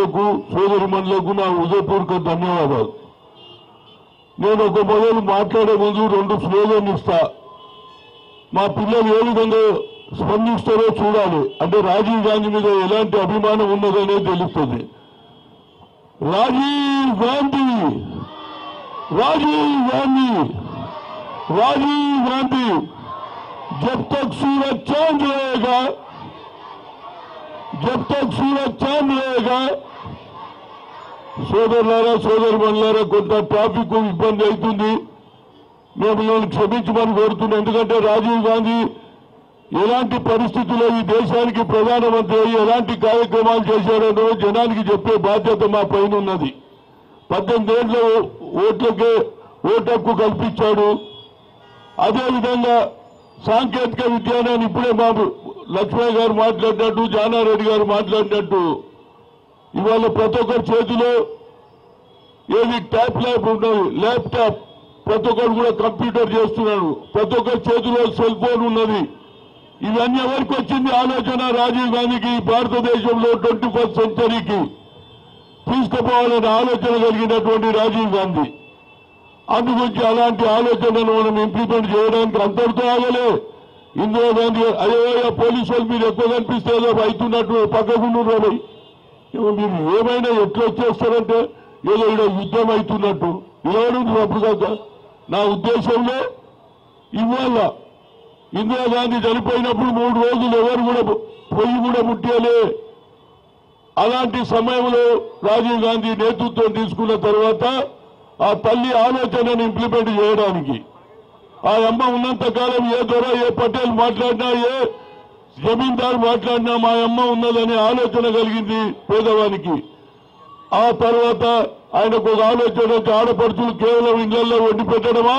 సోదరులకు సోదరిమణులకు నా హృదయపూర్వక ధన్యవాదాలు నేను ఒక మొదలు మాట్లాడే ముందు రెండు స్లోగన్ ఇస్తా మా పిల్లలు ఏ విధంగా స్పందిస్తారో చూడాలి అంటే రాజీవ్ గాంధీ మీద ఎలాంటి అభిమానం ఉన్నదనేది తెలుస్తుంది రాజీవ్ గాంధీ రాజీవ్ గాంధీ राजीव गांधी जब तक सूरज चांद रहेगा जब तक सूरज चांद रहेगा సోదరులారా సోదరు మనులారా కొంత ట్రాఫిక్ ఇబ్బంది అవుతుంది మేము నేను క్షమించమని కోరుతున్నాం ఎందుకంటే రాజీవ్ గాంధీ ఎలాంటి పరిస్థితుల్లో ఈ దేశానికి ప్రధానమంత్రి అయ్యి ఎలాంటి కార్యక్రమాలు చేశాడో జనానికి చెప్పే బాధ్యత మా పైన ఉన్నది పద్దెనిమిది ఏళ్ళ ఓట్లకే ఓటు హక్కు కల్పించాడు అదేవిధంగా సాంకేతిక విజ్ఞానాన్ని ఇప్పుడే బాబు లక్ష్మయ్య గారు మాట్లాడినట్టు జానారెడ్డి గారు మాట్లాడినట్టు ఇవాళ ప్రతి ఒక్కరి చేతిలో ఏది ట్యాప్ ల్యాప్ ఉన్నది ల్యాప్టాప్ ప్రతి ఒక్కరు కూడా కంప్యూటర్ చేస్తున్నాడు ప్రతి ఒక్కరి చేతిలో సెల్ ఫోన్ ఉన్నది ఇవన్నీ ఎవరికి వచ్చింది ఆలోచన రాజీవ్ గాంధీకి భారతదేశంలో ట్వంటీ ఫస్ట్ సెంచరీకి తీసుకుపోవాలనే ఆలోచన కలిగినటువంటి రాజీవ్ గాంధీ అందుగురించి అలాంటి ఆలోచనను మనం ఇంప్లిమెంట్ చేయడానికి అంతటితో ఆగలే ఇందిరా గాంధీ అయ్యో పోలీసు వాళ్ళు మీరు ఎక్కువ కనిపిస్తే ఏదో అవుతున్నట్టు పక్కకుంటున్నారు ఏమో మీరు ఏమైనా ఎట్లా వచ్చేస్తారంటే ఏదో ఇక్కడ యుద్ధం అవుతున్నట్టు ఎవరు తప్పు కాక నా ఉద్దేశంలో ఇవాళ ఇందిరాగాంధీ చనిపోయినప్పుడు మూడు రోజులు ఎవరు కూడా పొయ్యి కూడా ముట్టియలే అలాంటి సమయంలో రాజీవ్ గాంధీ నేతృత్వం తీసుకున్న తర్వాత ఆ తల్లి ఆలోచనను ఇంప్లిమెంట్ చేయడానికి ఆ అమ్మ ఉన్నంత కాలం ఏ దొర ఏ పటేల్ మాట్లాడినా ఏ జమీందారు మాట్లాడినా మా అమ్మ ఉన్నదనే ఆలోచన కలిగింది పేదవానికి ఆ తర్వాత ఆయనకు ఒక ఆలోచన వచ్చి ఆడపడుచులు కేవలం ఇళ్లలో వండి పెట్టడమా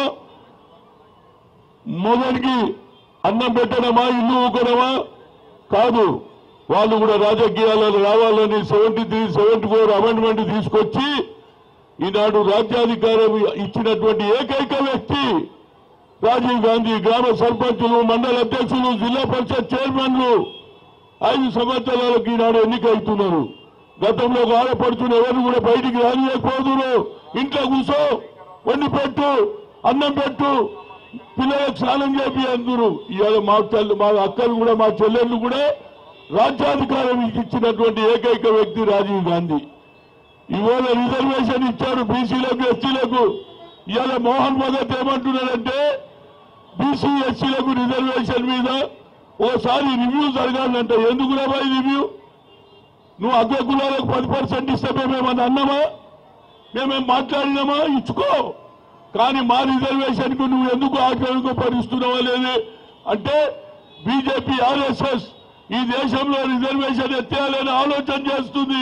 మొదటికి అన్నం పెట్టడమా ఇల్లు ఊకడమా కాదు వాళ్ళు కూడా రాజకీయాలలో రావాలని seventy three seventy four amendment తీసుకొచ్చి ఈనాడు రాజ్యాధికారం ఇచ్చినటువంటి ఏకైక వ్యక్తి రాజీవ్ గాంధీ గ్రామ సర్పంచులు మండల అధ్యక్షులు జిల్లా పరిషత్ చైర్మన్లు ఐదు సంవత్సరాలకు ఈనాడు ఎన్నికవుతున్నారు గతంలో ఆడపడుతున్న ఎవరు కూడా బయటికి రానియకపోదురు ఇంట్లో కూర్చో వండి పెట్టు అన్నం పెట్టు పిల్లలకు స్నానం చేపి అందరు ఇవాళ మా తల్లి మా అక్కలు కూడా మా చెల్లెళ్ళు కూడా రాజ్యాధికారం ఇచ్చినటువంటి ఏకైక వ్యక్తి రాజీవ్ గాంధీ ఇవాళ రిజర్వేషన్ ఇచ్చారు బీసీలకు ఎస్సీలకు ఇవాళ మోహన్ భగత్ ఏమంటున్నాడంటే బీసీ ఎస్సీలకు రిజర్వేషన్ మీద ఓసారి రివ్యూ జరగాలంట ఎందుకు రాబాయి రివ్యూ నువ్వు అగ్ర కులాలకు పది పర్సెంట్ ఇస్తే మేమేమన్నా అన్నామా మేమేం మాట్లాడినామా ఇచ్చుకో కానీ మా రిజర్వేషన్ కు నువ్వు ఎందుకు ఆక్రమింపరుస్తున్నావా లేదు అంటే బీజేపీ ఆర్ఎస్ఎస్ ఈ దేశంలో రిజర్వేషన్ ఎత్తేయాలని ఆలోచన చేస్తుంది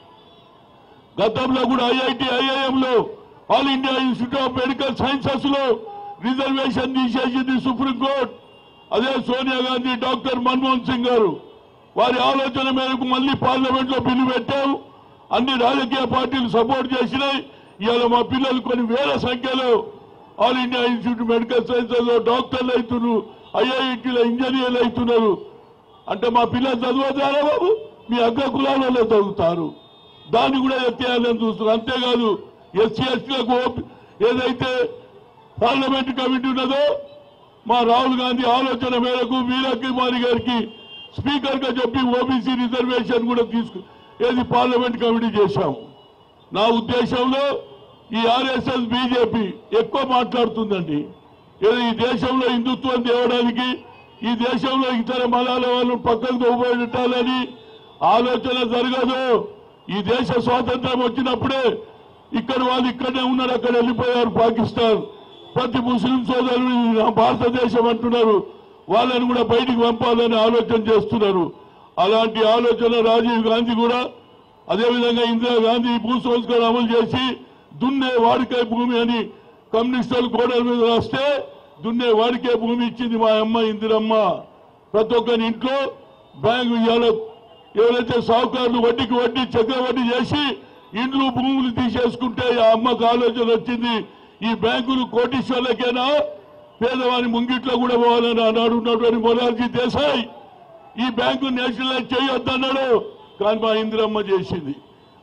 గతంలో కూడా ఐఐటి ఐఐఎంలో All India Institute of Medical Sciences లో రిజర్వేషన్ తీసేసింది సుప్రీంకోర్టు అదే సోనియా గాంధీ డాక్టర్ మన్మోహన్ సింగ్ గారు వారి ఆలోచన మేరకు మళ్ళీ పార్లమెంట్ లో బిల్లు పెట్టాం అన్ని రాజకీయ పార్టీలు సపోర్ట్ చేసినాయి ఇవాళ మా పిల్లలు కొన్ని వేల సంఖ్యలో All India Institute Medical Sciences లో డాక్టర్లు అవుతున్నారు ఐఐటిలో ఇంజనీర్లు అవుతున్నారు అంటే మా పిల్లలు చదవద్దారా బాబు మీ అగ్ర కులాలలో చదువుతారు దాన్ని కూడా ఎత్తేయాలని చూస్తున్నారు అంతేకాదు ఎస్సీ ఎస్టీలకు ఏదైతే పార్లమెంట్ కమిటీ ఉన్నదో మా రాహుల్ గాంధీ ఆలోచన మేరకు మీరా కుమారి గారికి స్పీకర్ గా చెప్పి ఓబీసీ రిజర్వేషన్ కూడా తీసుకు ఏది పార్లమెంట్ కమిటీ చేశాము నా ఉద్దేశంలో ఈ ఆర్ఎస్ఎస్ బీజేపీ ఎక్కువ మాట్లాడుతుందండి ఏదో ఈ దేశంలో హిందుత్వం తేవడానికి ఈ దేశంలో ఇతర మతాల వాళ్ళు పక్కకు ఉపయోగించాలని ఆలోచన జరగదు ఈ దేశ స్వాతంత్రం వచ్చినప్పుడే ఇక్కడ వాళ్ళు ఇక్కడనే ఉన్నారు అక్కడ వెళ్ళిపోయారు పాకిస్తాన్ ప్రతి ముస్లిం సోదరులు ఇది నా భారతదేశం అంటున్నారు వాళ్ళని కూడా బయటికి పంపాలని ఆలోచన చేస్తున్నారు అలాంటి ఆలోచన రాజీవ్ గాంధీ కూడా అదేవిధంగా ఇందిరా గాంధీ భూ సంస్కరణ అమలు చేసి దున్నే వాడికే భూమి అని కమ్యూనిస్టులు గోడల మీద రాస్తే దున్నే వాడికే భూమి ఇచ్చింది మా అమ్మ ఇందిరమ్మ ప్రతి ఒక్కరి ఇంట్లో బ్యాంకు ఇవాళ ఎవరైతే సాహుకారులు వడ్డీకి వడ్డీ చక్ర వడ్డీ చేసి ఇండ్లు భూములు తీసేసుకుంటే ఆ అమ్మకు ఆలోచన వచ్చింది ఈ బ్యాంకులు కోటీశ్వర్లకేనా పేదవాని ముంగిట్లో కూడా పోవాలని ఆనాడు ఉన్నటువంటి మొరార్జీ దేశాయ్ ఈ బ్యాంకు నేషనలైజ్ చేయొద్దన్నాడు కానీ మా ఇందిరమ్మ చేసింది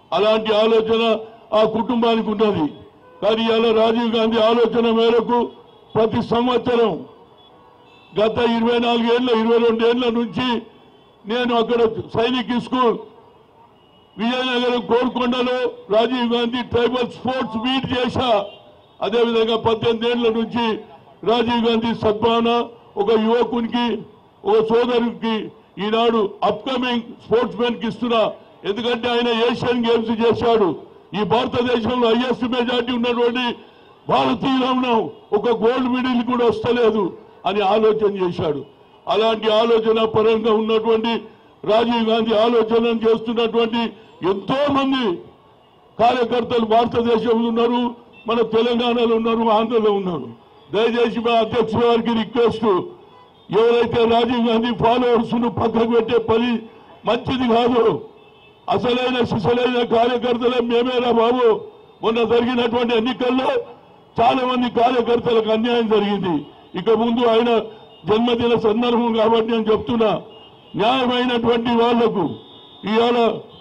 అలాంటి ఆలోచన ఆ కుటుంబానికి ఉన్నది కానీ ఇలా రాజీవ్ గాంధీ ఆలోచన మేరకు ప్రతి సంవత్సరం గత ఇరవై నాలుగేళ్ల ఇరవై రెండేళ్ల నుంచి నేను అక్కడ సైనిక్ స్కూల్ విజయనగరం కోరుకొండలో Rajiv Gandhi tribal sports meet చేశా అదేవిధంగా పద్దెనిమిది ఏళ్ల నుంచి రాజీవ్ గాంధీ సద్భావన ఒక యువకునికి ఒక సోదరునికి ఈనాడు అప్కమింగ్ స్పోర్ట్స్ మెన్ కి ఇస్తున్నా ఎందుకంటే ఆయన ఏషియన్ గేమ్స్ చేశాడు ఈ భారతదేశంలో హైయెస్ట్ మెజార్టీ ఉన్నటువంటి భారతీయులను ఒక గోల్డ్ మెడల్ కూడా వస్తలేదు అని ఆలోచన చేశాడు అలాంటి ఆలోచన పరంగా ఉన్నటువంటి రాజీవ్ గాంధీ ఆలోచన చేస్తున్నటువంటి ఎంతో మంది కార్యకర్తలు భారతదేశంలో ఉన్నారు మన తెలంగాణలో ఉన్నారు ఆంధ్రలో ఉన్నారు దయచేసి మా అధ్యక్షుల వారికి రిక్వెస్ట్ ఎవరైతే రాజీవ్ గాంధీ ఫాలోవర్స్ ను పక్కకు పెట్టే పని మంచిది కాదు అసలైన సిసలైన కార్యకర్తలే మేమేరా బాబు మొన్న జరిగినటువంటి ఎన్నికల్లో చాలా మంది కార్యకర్తలకు అన్యాయం జరిగింది ఇక ముందు ఆయన జన్మదిన సందర్భం కాబట్టి నేను చెప్తున్నా న్యాయమైనటువంటి వాళ్లకు ఇవాళ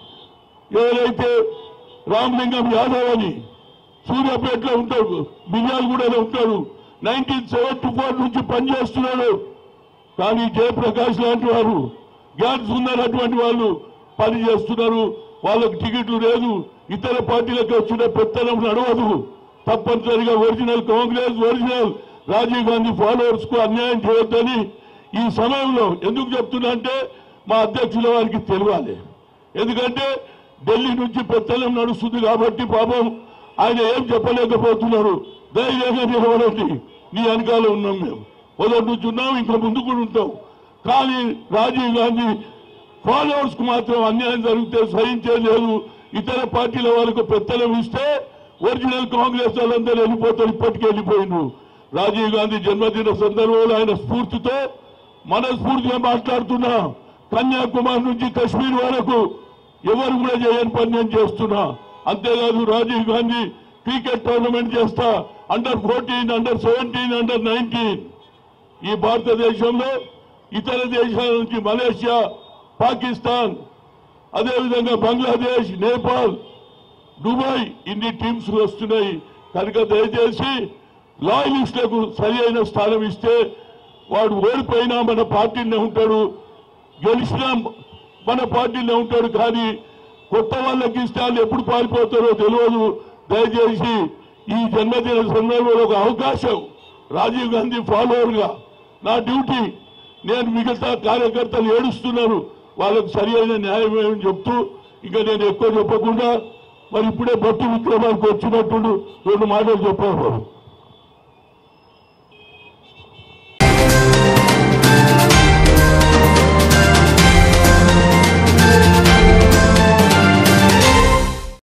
ఎవరైతే రామలింగం యాదవ్ అని సూర్యాపేటలో ఉంటాడు బిర్యాలగూడలో ఉంటాడు నైన్టీన్ సెవెంటీ ఫోర్ నుంచి పనిచేస్తున్నాడు కానీ జయప్రకాష్ లాంటి వారు గ్యాన్స్ ఉన్నటువంటి వాళ్ళు పని చేస్తున్నారు వాళ్ళకి టికెట్లు లేదు ఇతర పార్టీలకు వచ్చిన పెత్తనం నడవదు తప్పనిసరిగా original Congress original Rajiv Gandhi followers కు అన్యాయం చేయొద్దని ఈ సమయంలో ఎందుకు చెప్తున్నా అంటే మా అధ్యక్షుల వారికి తెలియాలి ఎందుకంటే ఢిల్లీ నుంచి పెత్తనం నడుస్తుంది కాబట్టి పాపం ఆయన ఏం చెప్పలేకపోతున్నారు ధైర్యంగా నిలబడండి నీ వెనకాల ఉన్నాం మేము మొదటి నుంచి ఉన్నాం ఇంకా ముందు కూడా ఉంటాం కానీ రాజీవ్ గాంధీ ఫాలోవర్స్ కు మాత్రం అన్యాయం జరిగితే సహించేది లేదు ఇతర పార్టీల వాళ్ళకు పెత్తనం ఇస్తే ఒరిజినల్ కాంగ్రెస్ వాళ్ళందరూ వెళ్ళిపోతారు ఇప్పటికే వెళ్ళిపోయిండు రాజీవ్ గాంధీ జన్మదిన సందర్భంలో ఆయన స్ఫూర్తితో మనస్ఫూర్తిగా మాట్లాడుతున్నా కన్యాకుమారి నుంచి కశ్మీర్ వరకు ఎవరు కూడా చేయని పని నేను చేస్తున్నా అంతేకాదు రాజీవ్ గాంధీ క్రికెట్ టోర్నమెంట్ చేస్తా under fourteen under seventeen under nineteen ఈ భారతదేశంలో ఇతర దేశాల నుంచి మలేషియా పాకిస్తాన్ అదేవిధంగా బంగ్లాదేశ్ నేపాల్ దుబాయ్ ఇన్ని టీమ్స్ వస్తున్నాయి కనుక దయచేసి లాయలిస్టులకు సరి అయిన స్థానం ఇస్తే వాడు ఓడిపోయినా మన పార్టీనే ఉంటాడు గెలిచినా మన పార్టీలో ఉంటాడు కానీ కొత్త వాళ్ళకి ఇస్తే వాళ్ళు ఎప్పుడు పారిపోతారో తెలియదు దయచేసి ఈ జన్మదిన సందర్భంలో ఒక అవకాశం రాజీవ్ గాంధీ ఫాలోవర్ గా నా డ్యూటీ నేను మిగతా కార్యకర్తలు ఏడుస్తున్నారు వాళ్ళకు సరి అయిన న్యాయం ఏమని చెప్తూ ఇంకా నేను ఎక్కువ చెప్పకుండా మరి ఇప్పుడే బట్టి విక్రమానికి వచ్చినట్టు రెండు మాటలు చెప్పాను బాబు